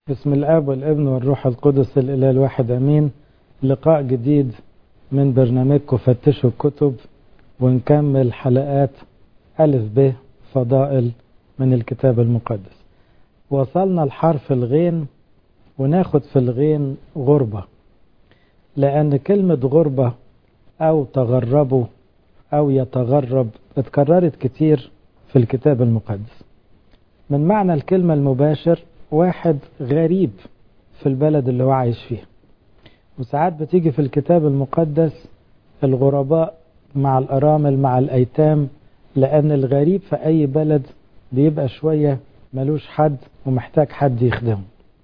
بسم الاب والابن والروح القدس الاله الواحد امين لقاء جديد من برنامجكم فتشوا الكتب ونكمل حلقات الف ب فضائل من الكتاب المقدس وصلنا لحرف الغين وناخد في الغين غربة لأن كلمة غربة أو تغربوا أو يتغرب اتكررت كتير في الكتاب المقدس من معنى الكلمة المباشر واحد غريب في البلد اللي هو عايش فيها وساعات بتيجي في الكتاب المقدس الغرباء مع الأرامل مع الأيتام لأن الغريب في أي بلد بيبقى شوية ملوش حد ومحتاج حد يخدمه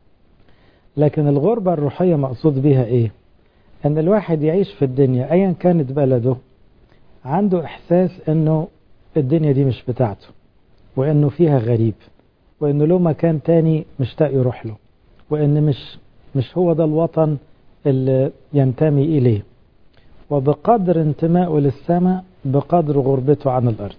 لكن الغربة الروحية مقصود بيها إيه؟ أن الواحد يعيش في الدنيا أيا كانت بلده عنده إحساس أنه الدنيا دي مش بتاعته وأنه فيها غريب وأنه له مكان تاني مشتاق يروح له وأن مش مش هو ده الوطن اللي ينتمي إليه وبقدر انتمائه للسماء بقدر غربته عن الأرض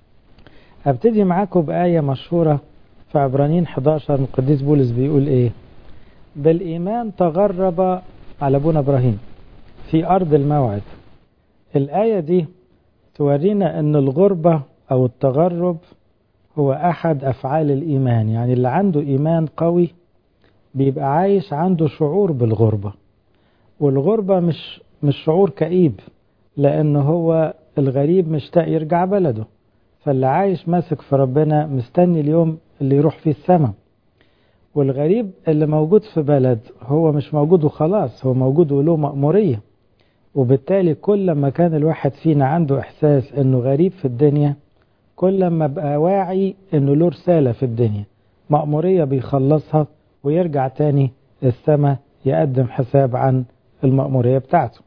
أبتدي معاكم بآية مشهورة في عبرانيين 11 القديس بولس بيقول إيه بالإيمان تغرب على أبونا إبراهيم في أرض الموعد الآية دي تورينا أن الغربة أو التغرب هو أحد أفعال الإيمان يعني اللي عنده إيمان قوي بيبقى عايش عنده شعور بالغربة والغربة مش مش شعور كئيب لأن هو الغريب مشتاق يرجع بلده فاللي عايش ماسك في ربنا مستني اليوم اللي يروح فيه السماء والغريب اللي موجود في بلد هو مش موجود وخلاص هو موجود وله مأمورية وبالتالي كل ما كان الواحد فينا عنده إحساس إنه غريب في الدنيا كل ما بقى واعي إنه له رسالة في الدنيا مأمورية بيخلصها ويرجع تاني السماء يقدم حساب عن المأمورية بتاعته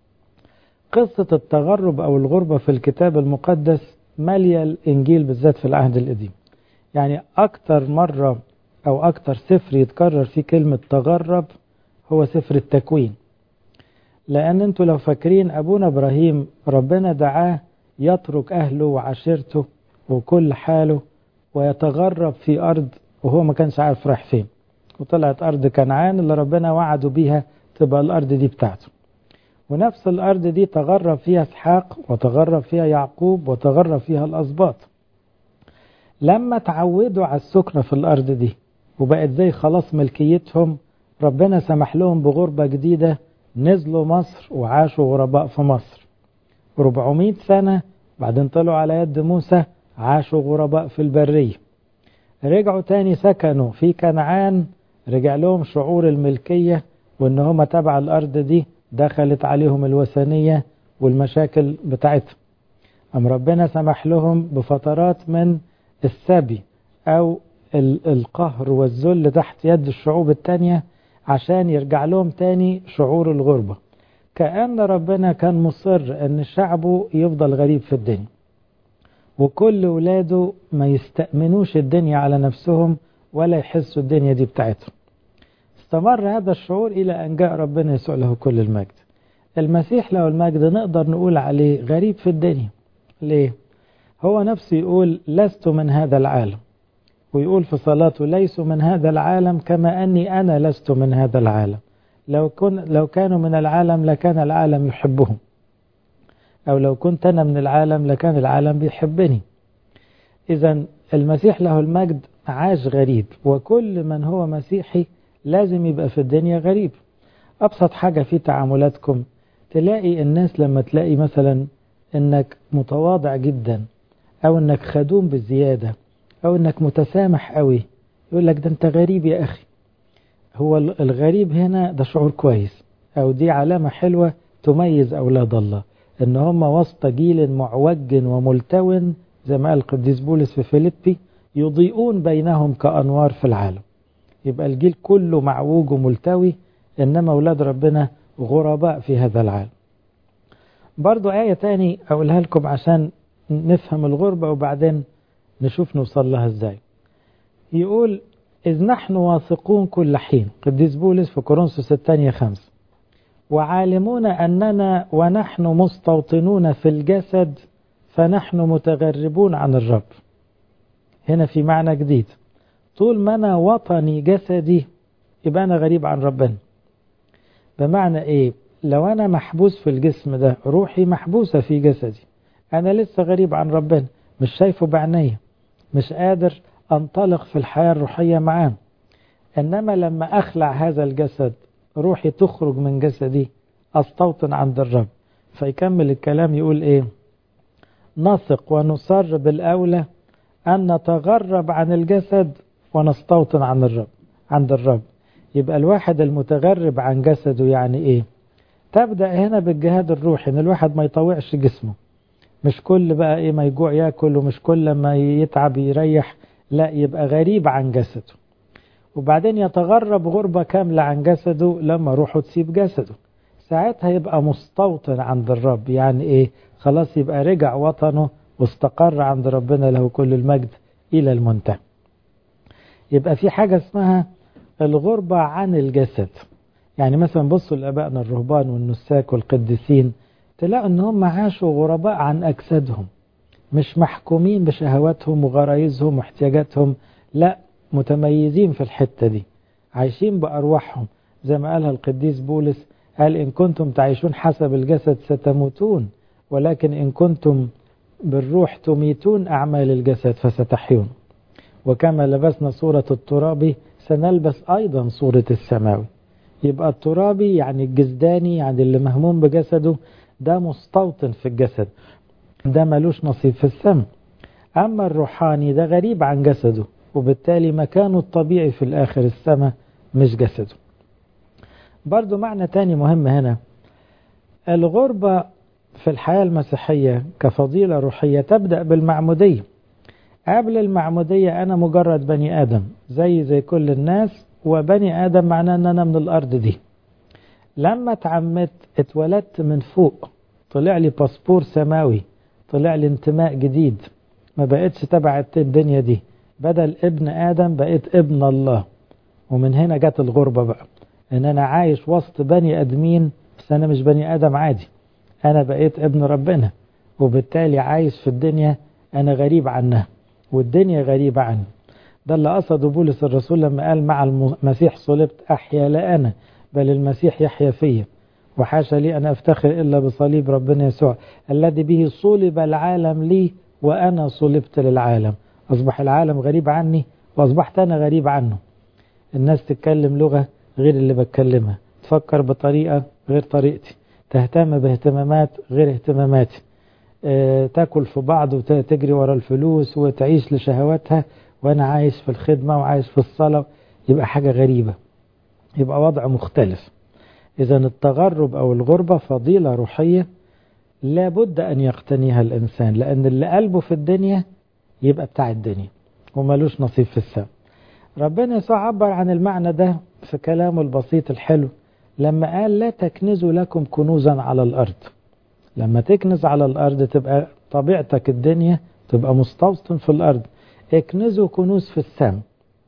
قصة التغرب أو الغربة في الكتاب المقدس مالية الإنجيل بالذات في العهد القديم يعني أكتر مرة أو أكتر سفر يتكرر فيه كلمة تغرب هو سفر التكوين لأن أنتوا لو فاكرين أبونا إبراهيم ربنا دعاه يترك أهله وعشيرته وكل حاله ويتغرب في أرض وهو ما كانش عارف رايح فين وطلعت أرض كنعان اللي ربنا وعده بيها تبقى الأرض دي بتاعته ونفس الأرض دي تغرب فيها اسحاق وتغرب فيها يعقوب وتغرب فيها الأسباط لما تعودوا على السكنة في الأرض دي وبقت زي خلاص ملكيتهم ربنا سمح لهم بغربة جديدة نزلوا مصر وعاشوا غرباء في مصر 400 سنة بعدين طلعوا على يد موسى عاشوا غرباء في البرية رجعوا تاني سكنوا في كنعان رجع لهم شعور الملكية وان هم تبع الأرض دي دخلت عليهم الوثنية والمشاكل بتاعتهم أم ربنا سمح لهم بفترات من السبي أو القهر والذل تحت يد الشعوب التانية عشان يرجع لهم تاني شعور الغربة كأن ربنا كان مصر أن شعبه يفضل غريب في الدنيا وكل ولاده ما يستأمنوش الدنيا على نفسهم ولا يحسوا الدنيا دي بتاعتهم استمر هذا الشعور إلى أن جاء ربنا يسوع له كل المجد المسيح له المجد نقدر نقول عليه غريب في الدنيا ليه؟ هو نفسه يقول لست من هذا العالم ويقول في صلاته ليسوا من هذا العالم كما أني أنا لست من هذا العالم لو, كن لو كانوا من العالم لكان العالم يحبهم أو لو كنت أنا من العالم لكان العالم بيحبني إذا المسيح له المجد عاش غريب وكل من هو مسيحي لازم يبقى في الدنيا غريب أبسط حاجة في تعاملاتكم تلاقي الناس لما تلاقي مثلا انك متواضع جدا او انك خدوم بزيادة او انك متسامح قوي يقول لك ده انت غريب يا اخي هو الغريب هنا ده شعور كويس او دي علامة حلوة تميز اولاد الله ان هم وسط جيل معوج وملتون زي ما قال القديس بولس في فيليبي يضيئون بينهم كأنوار في العالم يبقى الجيل كله معوج وملتوي إنما أولاد ربنا غرباء في هذا العالم برضو آية تاني أقولها لكم عشان نفهم الغربة وبعدين نشوف نوصل لها ازاي يقول إذ نحن واثقون كل حين قديس بولس في كورنثوس الثانية خمسة وعالمون أننا ونحن مستوطنون في الجسد فنحن متغربون عن الرب هنا في معنى جديد طول ما أنا وطني جسدي يبقى أنا غريب عن ربنا بمعنى إيه لو أنا محبوس في الجسم ده روحي محبوسة في جسدي أنا لسه غريب عن ربنا مش شايفه بعينيا مش قادر أنطلق في الحياة الروحية معاه إنما لما أخلع هذا الجسد روحي تخرج من جسدي أستوطن عند الرب فيكمل الكلام يقول إيه نثق ونصر بالأولى أن نتغرب عن الجسد ونستوطن عن الرب عند الرب يبقى الواحد المتغرب عن جسده يعني إيه تبدأ هنا بالجهاد الروحي إن الواحد ما يطوعش جسمه مش كل بقى إيه ما يجوع ياكل ومش كل ما يتعب يريح لا يبقى غريب عن جسده وبعدين يتغرب غربة كاملة عن جسده لما روحه تسيب جسده ساعتها يبقى مستوطن عند الرب يعني ايه خلاص يبقى رجع وطنه واستقر عند ربنا له كل المجد إلى المنتهى يبقى في حاجة اسمها الغربة عن الجسد يعني مثلا بصوا لأبائنا الرهبان والنساك والقديسين تلاقوا ان هم عاشوا غرباء عن أجسادهم مش محكومين بشهواتهم وغرايزهم واحتياجاتهم لا متميزين في الحتة دي عايشين بأرواحهم زي ما قالها القديس بولس قال إن كنتم تعيشون حسب الجسد ستموتون ولكن إن كنتم بالروح تميتون أعمال الجسد فستحيون وكما لبسنا صورة الترابي سنلبس أيضا صورة السماوي يبقى الترابي يعني الجسداني يعني اللي مهموم بجسده ده مستوطن في الجسد ده ملوش نصيب في السم أما الروحاني ده غريب عن جسده وبالتالي مكانه الطبيعي في الآخر السماء مش جسده برضو معنى تاني مهم هنا الغربة في الحياة المسيحية كفضيلة روحية تبدأ بالمعمودية قبل المعمودية أنا مجرد بني آدم زي زي كل الناس وبني آدم معناه أن أنا من الأرض دي لما اتعمدت اتولدت من فوق طلع لي باسبور سماوي طلع لي انتماء جديد ما بقتش تبع الدنيا دي بدل ابن آدم بقيت ابن الله ومن هنا جت الغربة بقى ان انا عايش وسط بني ادمين بس انا مش بني ادم عادي انا بقيت ابن ربنا وبالتالي عايش في الدنيا انا غريب عنها والدنيا غريبة عني ده اللي قصده بولس الرسول لما قال مع المسيح صلبت احيا لا انا بل المسيح يحيا فيا وحاشا لي ان افتخر الا بصليب ربنا يسوع الذي به صلب العالم لي وانا صلبت للعالم اصبح العالم غريب عني واصبحت انا غريب عنه الناس تتكلم لغه غير اللي بتكلمها تفكر بطريقة غير طريقتي تهتم باهتمامات غير اهتماماتي اه تاكل في بعض وتجري ورا الفلوس وتعيش لشهواتها وانا عايش في الخدمة وعايش في الصلاة يبقى حاجة غريبة يبقى وضع مختلف اذا التغرب او الغربة فضيلة روحية لابد ان يقتنيها الانسان لان اللي قلبه في الدنيا يبقى بتاع الدنيا وملوش نصيب في السماء ربنا يسوع عبر عن المعنى ده في كلامه البسيط الحلو لما قال لا تكنزوا لكم كنوزا على الأرض لما تكنز على الأرض تبقى طبيعتك الدنيا تبقى مستوطن في الأرض اكنزوا كنوز في السماء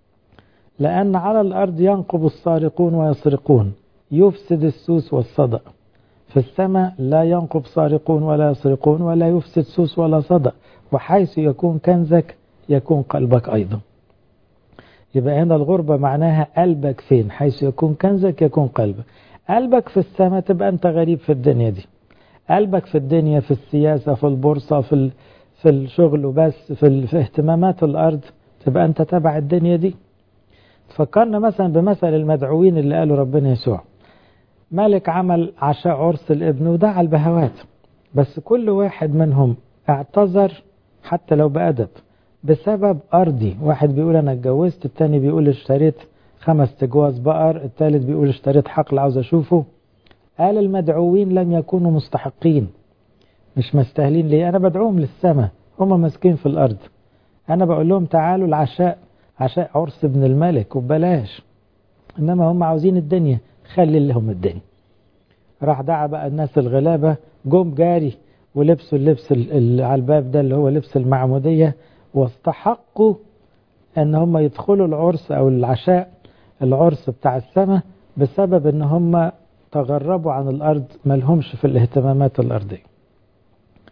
لأن على الأرض ينقب السارقون ويسرقون يفسد السوس والصدأ في السماء لا ينقب سارقون ولا يسرقون ولا يفسد سوس ولا صدأ وحيث يكون كنزك يكون قلبك أيضا يبقى هنا الغربة معناها قلبك فين حيث يكون كنزك يكون قلبك قلبك في السماء تبقى أنت غريب في الدنيا دي قلبك في الدنيا في السياسة في البورصة في, ال... في الشغل وبس في, ال... في اهتمامات الأرض تبقى أنت تبع الدنيا دي تفكرنا مثلا بمثل المدعوين اللي قالوا ربنا يسوع ملك عمل عشاء عرس الابن ودعا البهوات بس كل واحد منهم اعتذر حتى لو بأدب بسبب أرضي واحد بيقول أنا اتجوزت التاني بيقول اشتريت خمس تجواز بقر التالت بيقول اشتريت حقل عاوز أشوفه قال المدعوين لم يكونوا مستحقين مش مستاهلين ليه أنا بدعوهم للسماء هم ماسكين في الأرض أنا بقول لهم تعالوا العشاء عشاء عرس ابن الملك وبلاش إنما هم عاوزين الدنيا خلي لهم الدنيا راح دعا بقى الناس الغلابة جم جاري ولبسوا اللبس اللي على الباب ده اللي هو لبس المعمودية واستحقوا ان هم يدخلوا العرس او العشاء العرس بتاع السماء بسبب ان هم تغربوا عن الارض ملهمش في الاهتمامات الارضية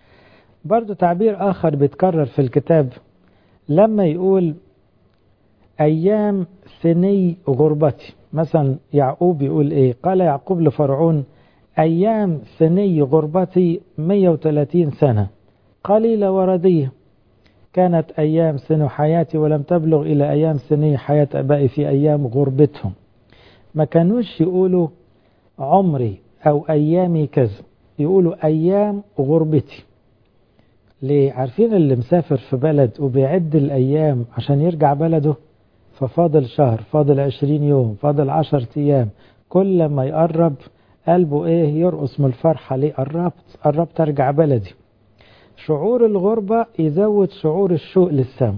برضو تعبير اخر بيتكرر في الكتاب لما يقول أيام سني غربتي مثلا يعقوب يقول إيه قال يعقوب لفرعون أيام سني غربتي 130 سنة قليلة وردية كانت أيام سن حياتي ولم تبلغ إلى أيام سني حياة أبائي في أيام غربتهم ما كانوش يقولوا عمري أو أيامي كذا يقولوا أيام غربتي ليه عارفين اللي مسافر في بلد وبيعد الأيام عشان يرجع بلده ففاضل شهر فاضل عشرين يوم فاضل عشر أيام كل ما يقرب قلبه إيه يرقص من الفرحة ليه قربت قربت أرجع بلدي شعور الغربة يزود شعور الشوق للسام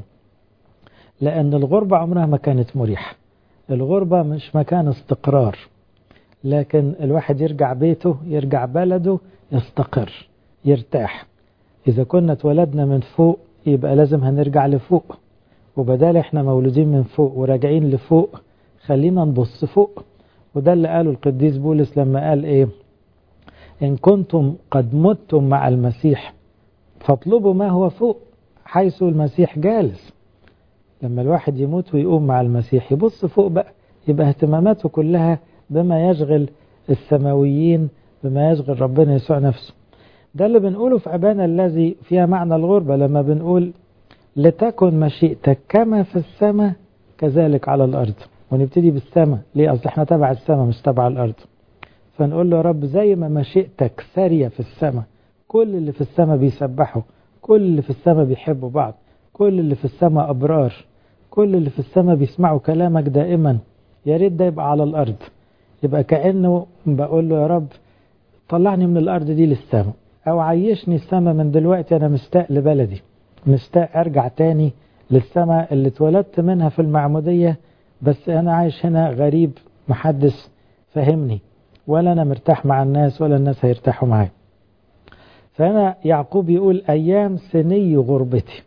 لأن الغربة عمرها ما كانت مريحة الغربة مش مكان استقرار لكن الواحد يرجع بيته يرجع بلده يستقر يرتاح إذا كنا اتولدنا من فوق يبقى لازم هنرجع لفوق وبدال احنا مولودين من فوق وراجعين لفوق خلينا نبص فوق وده اللي قاله القديس بولس لما قال ايه إن كنتم قد متم مع المسيح فاطلبوا ما هو فوق حيث المسيح جالس لما الواحد يموت ويقوم مع المسيح يبص فوق بقى يبقى اهتماماته كلها بما يشغل السماويين بما يشغل ربنا يسوع نفسه ده اللي بنقوله في أبانا الذي فيها معنى الغربة لما بنقول لتكن مشيئتك كما في السماء كذلك على الأرض ونبتدي بالسماء ليه أصل احنا تبع السماء مش تبع الأرض فنقول له يا رب زي ما مشيئتك سارية في السماء كل اللي في السماء بيسبحوا كل اللي في السماء بيحبوا بعض كل اللي في السماء أبرار كل اللي في السماء بيسمعوا كلامك دائما يا ريت ده يبقى على الأرض يبقى كأنه بقول له يا رب طلعني من الأرض دي للسماء أو عيشني السماء من دلوقتي أنا مشتاق لبلدي مشتاق أرجع تاني للسماء اللي اتولدت منها في المعمودية بس أنا عايش هنا غريب محدش فهمني ولا أنا مرتاح مع الناس ولا الناس هيرتاحوا معايا فهنا يعقوب يقول أيام سني غربتي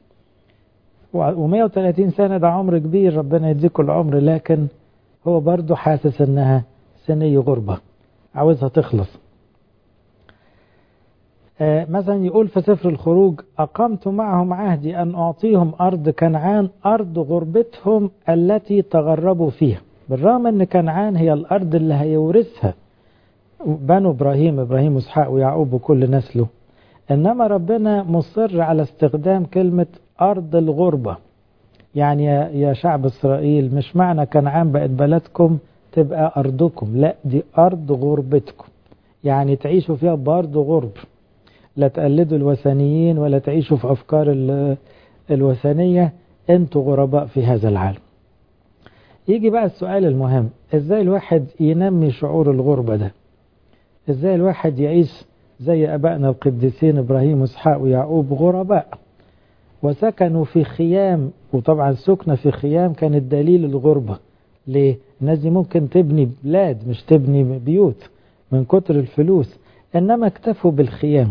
و130 سنة ده عمر كبير ربنا يديكم العمر لكن هو برضه حاسس انها سنية غربة عاوزها تخلص آه مثلا يقول في سفر الخروج أقمت معهم عهدي أن أعطيهم أرض كنعان أرض غربتهم التي تغربوا فيها بالرغم أن كنعان هي الأرض اللي هيورثها بنو إبراهيم إبراهيم وإسحاق ويعقوب وكل نسله إنما ربنا مصر على استخدام كلمة أرض الغربة يعني يا شعب إسرائيل مش معنى كنعان بقت بلدكم تبقى أرضكم لا دي أرض غربتكم يعني تعيشوا فيها برضه غرب لا تقلدوا الوثنيين ولا تعيشوا في أفكار الوثنية أنتوا غرباء في هذا العالم يجي بقى السؤال المهم إزاي الواحد ينمي شعور الغربة ده إزاي الواحد يعيش زي أبائنا القديسين إبراهيم وإسحاق ويعقوب غرباء وسكنوا في خيام وطبعا السكنة في خيام كانت دليل الغربة ليه؟ الناس دي ممكن تبني بلاد مش تبني بيوت من كتر الفلوس إنما اكتفوا بالخيام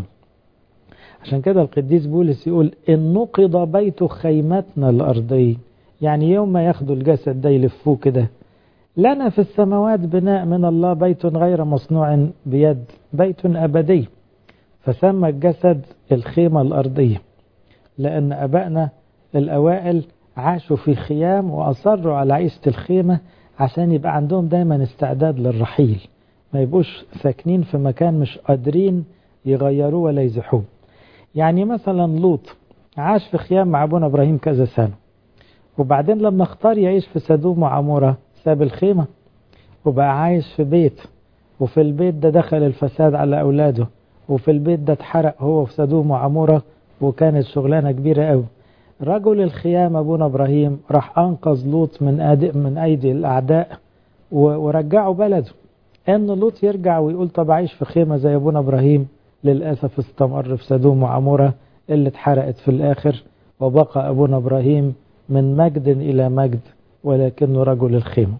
عشان كده القديس بولس يقول إن نقض بيت خيمتنا الأرضية يعني يوم ما ياخدوا الجسد ده يلفوه كده لنا في السماوات بناء من الله بيت غير مصنوع بيد بيت أبدي فسمى الجسد الخيمة الأرضية لأن أبائنا الأوائل عاشوا في خيام وأصروا على عيشة الخيمة عشان يبقى عندهم دايما استعداد للرحيل ما يبقوش ساكنين في مكان مش قادرين يغيروه ولا يزحوه يعني مثلا لوط عاش في خيام مع أبونا إبراهيم كذا سنة وبعدين لما اختار يعيش في سدوم وعمورة ساب الخيمة وبقى عايش في بيت وفي البيت ده دخل الفساد على أولاده وفي البيت ده اتحرق هو في سدوم وعمورة وكانت شغلانة كبيرة قوي رجل الخيام أبونا إبراهيم راح أنقذ لوط من أدي من أيدي الأعداء ورجعه بلده إن لوط يرجع ويقول طب أعيش في خيمة زي أبونا إبراهيم للأسف استمر في سدوم وعمورة اللي اتحرقت في الآخر وبقى أبونا إبراهيم من مجد إلى مجد ولكنه رجل الخيمة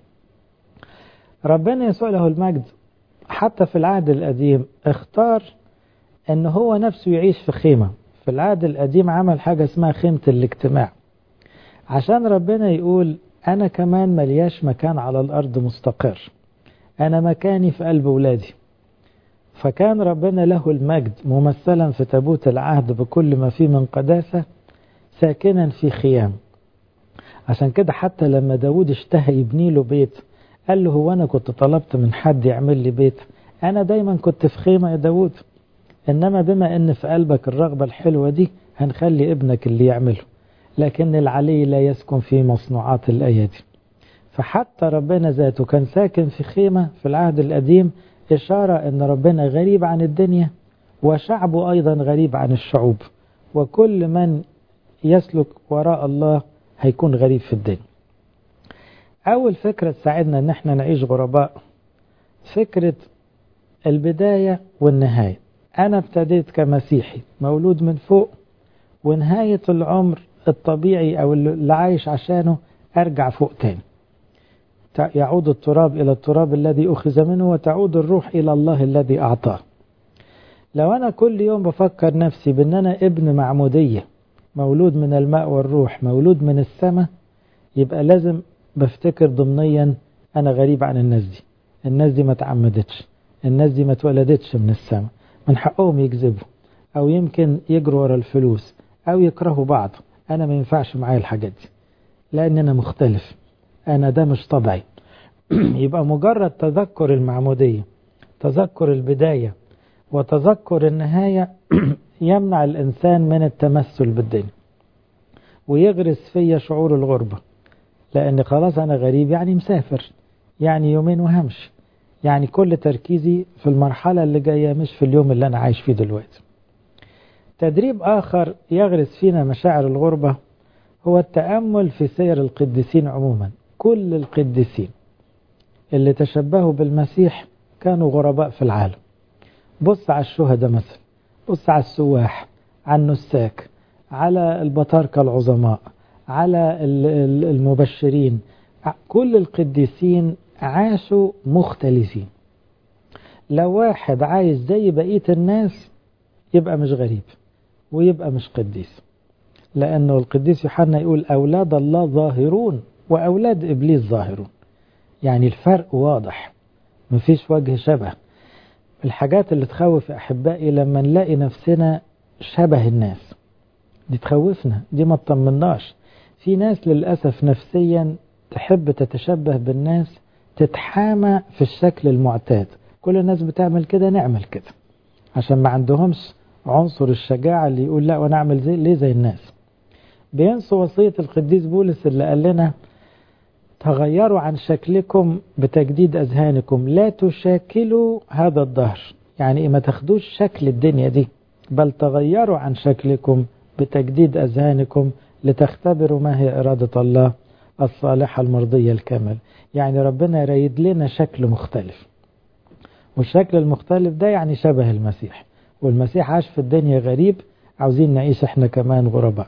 ربنا يسوع له المجد حتى في العهد القديم اختار ان هو نفسه يعيش في خيمة في العهد القديم عمل حاجة اسمها خيمة الاجتماع عشان ربنا يقول انا كمان ملياش مكان على الارض مستقر انا مكاني في قلب ولادي فكان ربنا له المجد ممثلا في تابوت العهد بكل ما فيه من قداسة ساكنا في خيام عشان كده حتى لما داود اشتهى يبني له بيت قال له هو أنا كنت طلبت من حد يعمل لي بيت أنا دايما كنت في خيمة يا داود إنما بما إن في قلبك الرغبة الحلوة دي هنخلي ابنك اللي يعمله لكن العلي لا يسكن في مصنوعات الأيدي فحتى ربنا ذاته كان ساكن في خيمة في العهد القديم إشارة أن ربنا غريب عن الدنيا وشعبه أيضا غريب عن الشعوب وكل من يسلك وراء الله هيكون غريب في الدنيا أول فكرة تساعدنا أن احنا نعيش غرباء فكرة البداية والنهاية أنا ابتديت كمسيحي مولود من فوق ونهاية العمر الطبيعي أو اللي عايش عشانه أرجع فوق تاني يعود التراب إلى التراب الذي أخذ منه وتعود الروح إلى الله الذي أعطاه لو أنا كل يوم بفكر نفسي بأن أنا ابن معمودية مولود من الماء والروح مولود من السماء يبقى لازم بفتكر ضمنيا أنا غريب عن الناس دي الناس دي ما تعمدتش الناس دي ما اتولدتش من السماء من حقهم يكذبوا أو يمكن يجروا ورا الفلوس أو يكرهوا بعض أنا ما ينفعش معايا الحاجات دي لأن أنا مختلف أنا ده مش طبعي يبقى مجرد تذكر المعمودية تذكر البداية وتذكر النهاية يمنع الإنسان من التمثل بالدنيا ويغرس فيا شعور الغربة لأن خلاص أنا غريب يعني مسافر يعني يومين وهمشي يعني كل تركيزي في المرحلة اللي جاية مش في اليوم اللي أنا عايش فيه دلوقتي تدريب آخر يغرس فينا مشاعر الغربة هو التأمل في سير القديسين عموما كل القديسين اللي تشبهوا بالمسيح كانوا غرباء في العالم بص على الشهداء مثلا بص على السواح على النساك على البطاركة العظماء على المبشرين كل القديسين عاشوا مختلفين لو واحد عايز زي بقية الناس يبقى مش غريب ويبقى مش قديس لأنه القديس يوحنا يقول أولاد الله ظاهرون وأولاد إبليس ظاهرون يعني الفرق واضح مفيش وجه شبه الحاجات اللي تخوف أحبائي لما نلاقي نفسنا شبه الناس دي تخوفنا دي ما تطمناش في ناس للأسف نفسيا تحب تتشبه بالناس تتحامى في الشكل المعتاد كل الناس بتعمل كده نعمل كده عشان ما عندهمش عنصر الشجاعة اللي يقول لا وانا اعمل زي ليه زي الناس بينسوا وصية القديس بولس اللي قال لنا تغيروا عن شكلكم بتجديد أذهانكم لا تشاكلوا هذا الظهر يعني ما تاخدوش شكل الدنيا دي بل تغيروا عن شكلكم بتجديد أذهانكم لتختبروا ما هي إرادة الله الصالحة المرضية الكامل يعني ربنا يريد لنا شكل مختلف والشكل المختلف ده يعني شبه المسيح والمسيح عاش في الدنيا غريب عاوزين نعيش احنا كمان غرباء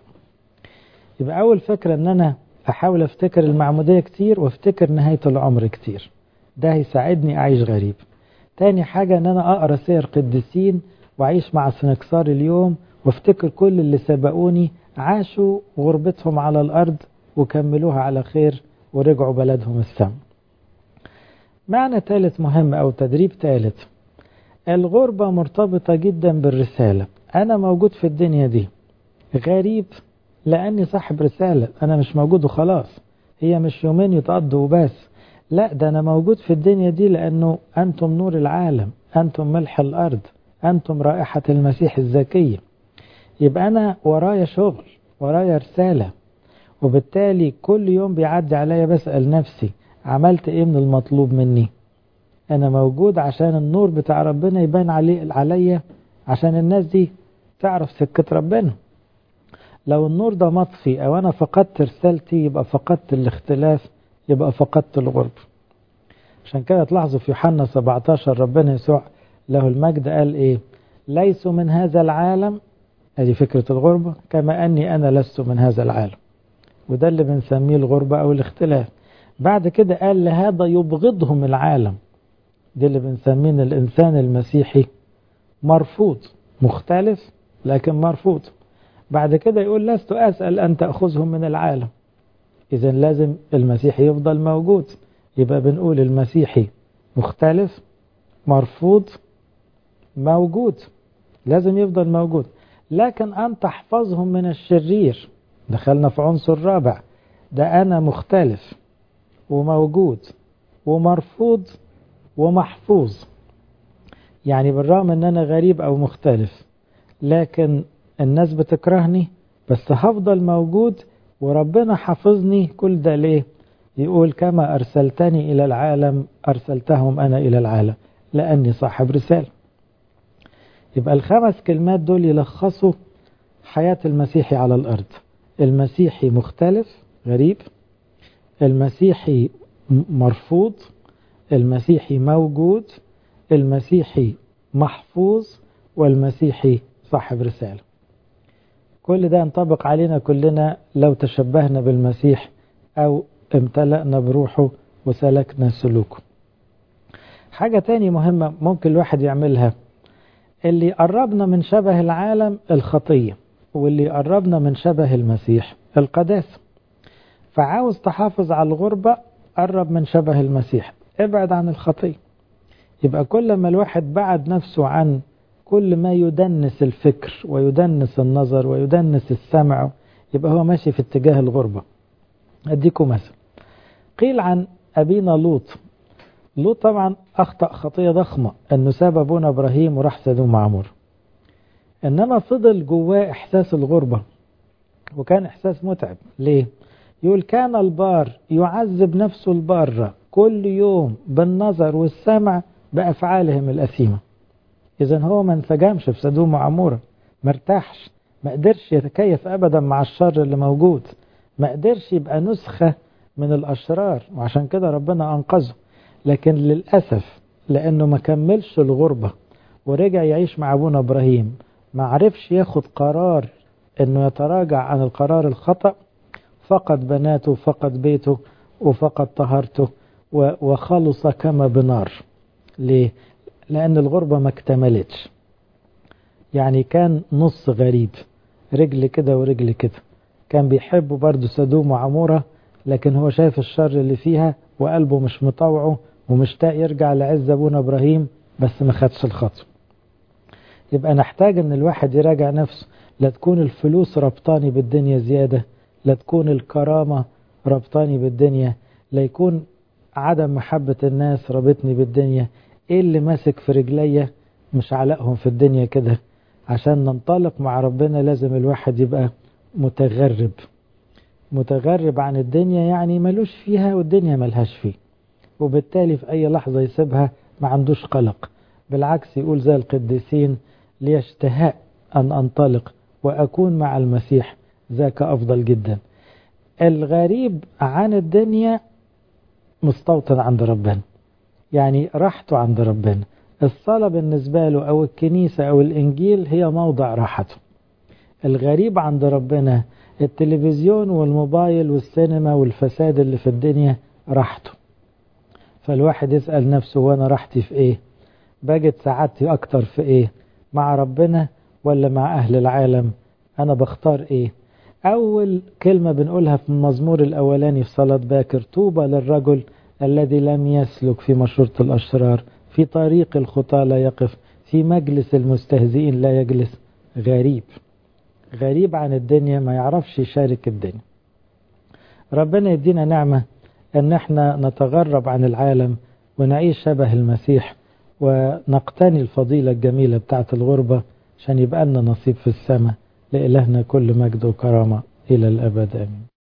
يبقى أول فكرة أن أنا أحاول أفتكر المعمودية كتير وافتكر نهاية العمر كتير ده هيساعدني أعيش غريب تاني حاجة أن أنا أقرأ سير قديسين وأعيش مع سنكسار اليوم وافتكر كل اللي سبقوني عاشوا غربتهم على الأرض وكملوها على خير ورجعوا بلدهم السم معنى ثالث مهم أو تدريب ثالث الغربة مرتبطة جدا بالرسالة أنا موجود في الدنيا دي غريب لأني صاحب رسالة أنا مش موجود وخلاص هي مش يومين يتقضوا وبس لا ده أنا موجود في الدنيا دي لأنه أنتم نور العالم أنتم ملح الأرض أنتم رائحة المسيح الزكية يبقى أنا ورايا شغل ورايا رسالة وبالتالي كل يوم بيعدي عليا بسأل نفسي عملت ايه من المطلوب مني انا موجود عشان النور بتاع ربنا يبان علي عليا عشان الناس دي تعرف سكة ربنا لو النور ده مطفي او انا فقدت رسالتي يبقى فقدت الاختلاف يبقى فقدت الغرب عشان كده تلاحظوا في يوحنا 17 ربنا يسوع له المجد قال ايه ليسوا من هذا العالم ادي فكرة الغربة كما اني انا لست من هذا العالم وده اللي بنسميه الغربة او الاختلاف بعد كده قال لهذا يبغضهم العالم دي اللي بنسميه الإنسان المسيحي مرفوض مختلف لكن مرفوض بعد كده يقول لست أسأل أن تأخذهم من العالم إذا لازم المسيحي يفضل موجود يبقى بنقول المسيحي مختلف مرفوض موجود لازم يفضل موجود لكن أن تحفظهم من الشرير دخلنا في عنصر رابع ده أنا مختلف وموجود ومرفوض ومحفوظ يعني بالرغم ان انا غريب او مختلف لكن الناس بتكرهني بس هفضل موجود وربنا حافظني كل ده ليه يقول كما أرسلتني إلى العالم أرسلتهم أنا إلى العالم لأني صاحب رسالة يبقى الخمس كلمات دول يلخصوا حياة المسيحي على الأرض المسيحي مختلف غريب المسيحي مرفوض المسيحي موجود المسيحي محفوظ والمسيحي صاحب رسالة كل ده ينطبق علينا كلنا لو تشبهنا بالمسيح أو امتلأنا بروحه وسلكنا سلوكه حاجة تاني مهمة ممكن الواحد يعملها اللي قربنا من شبه العالم الخطية واللي قربنا من شبه المسيح القداسة فعاوز تحافظ على الغربة قرب من شبه المسيح ابعد عن الخطية يبقى كل ما الواحد بعد نفسه عن كل ما يدنس الفكر ويدنس النظر ويدنس السمع يبقى هو ماشي في اتجاه الغربة أديكم مثل قيل عن أبينا لوط لوط طبعا أخطأ خطية ضخمة أنه ساب أبونا إبراهيم وراح سدوم عمور إنما فضل جواه إحساس الغربة وكان إحساس متعب ليه؟ يقول كان البار يعذب نفسه البارة كل يوم بالنظر والسمع بأفعالهم الأثيمة إذا هو ما انسجمش في سدوم وعمورة ما ارتاحش ما قدرش يتكيف أبدا مع الشر اللي موجود ما قدرش يبقى نسخة من الأشرار وعشان كده ربنا أنقذه لكن للأسف لأنه ما كملش الغربة ورجع يعيش مع أبونا إبراهيم ما عرفش ياخد قرار أنه يتراجع عن القرار الخطأ فقد بناته فقد بيته وفقد طهارته وخلص كما بنار ليه؟ لأن الغربة ما اكتملتش يعني كان نص غريب رجل كده ورجل كده كان بيحب برضه سدوم وعمورة لكن هو شايف الشر اللي فيها وقلبه مش مطوعه ومشتاق يرجع لعز أبونا إبراهيم بس ما خدش الخطوة يبقى نحتاج ان الواحد يراجع نفسه لا تكون الفلوس ربطاني بالدنيا زيادة لا تكون الكرامة ربطاني بالدنيا لا يكون عدم محبة الناس ربطني بالدنيا ايه اللي ماسك في رجليا مش علقهم في الدنيا كده عشان ننطلق مع ربنا لازم الواحد يبقى متغرب متغرب عن الدنيا يعني ملوش فيها والدنيا ملهاش فيه وبالتالي في أي لحظة يسيبها ما عندوش قلق بالعكس يقول زي القديسين ليشتهاء أن أنطلق وأكون مع المسيح ذاك أفضل جدا الغريب عن الدنيا مستوطن عند ربنا يعني راحته عند ربنا الصلاة بالنسبة له أو الكنيسة أو الإنجيل هي موضع راحته الغريب عند ربنا التلفزيون والموبايل والسينما والفساد اللي في الدنيا راحته فالواحد يسأل نفسه وانا راحتي في ايه بجد سعادتي اكتر في ايه مع ربنا ولا مع اهل العالم انا بختار ايه اول كلمة بنقولها في المزمور الاولاني في صلاة باكر طوبى للرجل الذي لم يسلك في مشورة الاشرار في طريق الخطى لا يقف في مجلس المستهزئين لا يجلس غريب غريب عن الدنيا ما يعرفش يشارك الدنيا ربنا يدينا نعمة ان احنا نتغرب عن العالم ونعيش شبه المسيح ونقتني الفضيلة الجميلة بتاعت الغربة عشان يبقى لنا نصيب في السماء لإلهنا كل مجد وكرامة إلى الأبد آمين